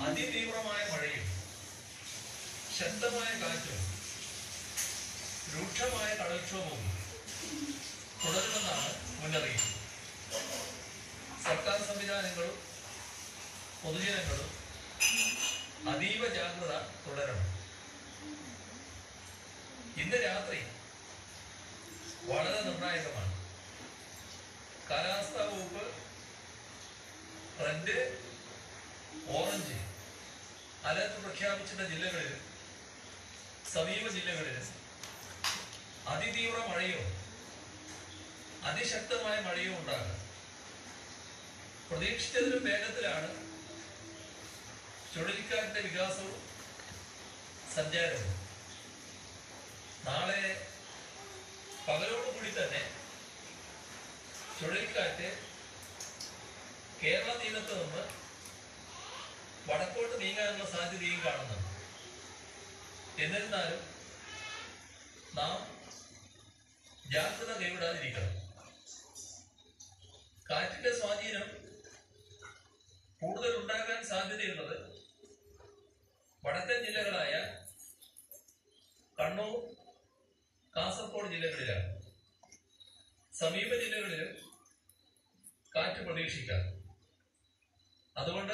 അതിതീവ്രമായ മഴയും ശക്തമായ കാറ്റും രൂക്ഷമായ കടൽക്ഷോഭവും തുടരുമെന്നാണ് മുന്നറിയിപ്പ് സർക്കാർ സംവിധാനങ്ങളും പൊതുജനങ്ങളും അതീവ ജാഗ്രത തുടരണം ഇന്ന് രാത്രി വളരെ നിർണായകമാണ് കാലാവസ്ഥാ വകുപ്പ് റെഡ് ഓറഞ്ച് അലർട്ട് പ്രഖ്യാപിച്ചിട്ടുള്ള ജില്ലകളിലും സമീപ ജില്ലകളിലും അതിതീവ്ര മഴയോ അതിശക്തമായ മഴയോ ഉണ്ടാകാം പ്രതീക്ഷിച്ചതിലും വേഗത്തിലാണ് ചുഴലിക്കാറ്റിന്റെ വികാസവും സഞ്ചാരവും നാളെ പകലോടുകൂടി തന്നെ ചുഴലിക്കാറ്റ് കേരള തീരത്ത് നിന്ന് വടക്കോട്ട് നീങ്ങാനുള്ള സാധ്യതയും കാണുന്നുണ്ട് എന്നിരുന്നാലും നാം ജാഗ്രത കൈവിടാതിരിക്കണം കാറ്റിന്റെ സ്വാധീനം കൂടുതൽ ഉണ്ടാകാൻ സാധ്യതയുള്ളത് വടക്കൻ ജില്ലകളായ കണ്ണൂർ കാസർഗോഡ് ജില്ലകളിലാണ് സമീപ ജില്ലകളിലും കാറ്റ് പ്രതീക്ഷിക്കാം അതുകൊണ്ട്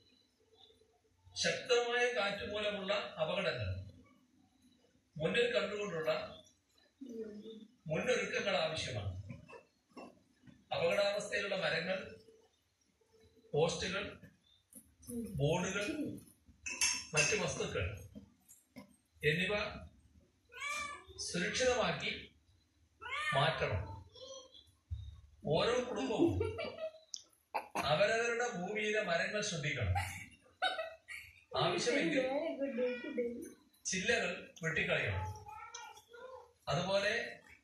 ശക്തമായ കാറ്റ് മൂലമുള്ള അപകടങ്ങൾ മുന്നിൽ കണ്ടുകൊണ്ടുള്ള മുന്നൊരുക്കങ്ങൾ ആവശ്യമാണ് അപകടാവസ്ഥയിലുള്ള മരങ്ങൾ പോസ്റ്റുകൾ ബോർഡുകൾ മറ്റ് വസ്തുക്കൾ എന്നിവ സുരക്ഷിതമാക്കി മാറ്റണം ഓരോ കുടുംബവും അവരവരുടെ ഭൂമിയിലെ മരങ്ങൾ ശ്രദ്ധിക്കണം ആവശ്യമെങ്കിൽ ചില്ലകൾ വെട്ടിക്കളയണം അതുപോലെ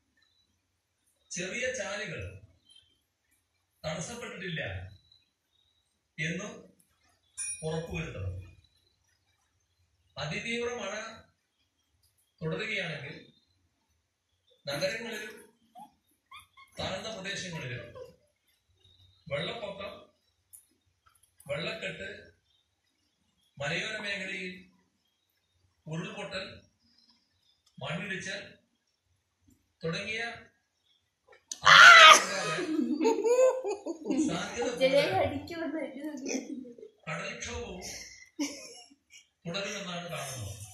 ചെറിയ ചാലുകൾ തടസ്സപ്പെട്ടിട്ടില്ല എന്നും ഉറപ്പുവരുത്തണം അതിതീവ്ര മഴ തുടരുകയാണെങ്കിൽ നഗരങ്ങളിലും താഴ്ന്ന പ്രദേശങ്ങളിലും വെള്ളപ്പൊക്കം വെള്ളക്കെട്ട് മലയോര മേഖലയിൽ ഉരുൾപൊട്ടൽ മണ്ണിടിച്ചൽ തുടങ്ങിയ അപകടങ്ങളുണ്ടാകാൻ സാധ്യത കൂടുതലാണ്. കടൽക്ഷോഭവും തുടരുമെന്നാണ് കാണുന്നത്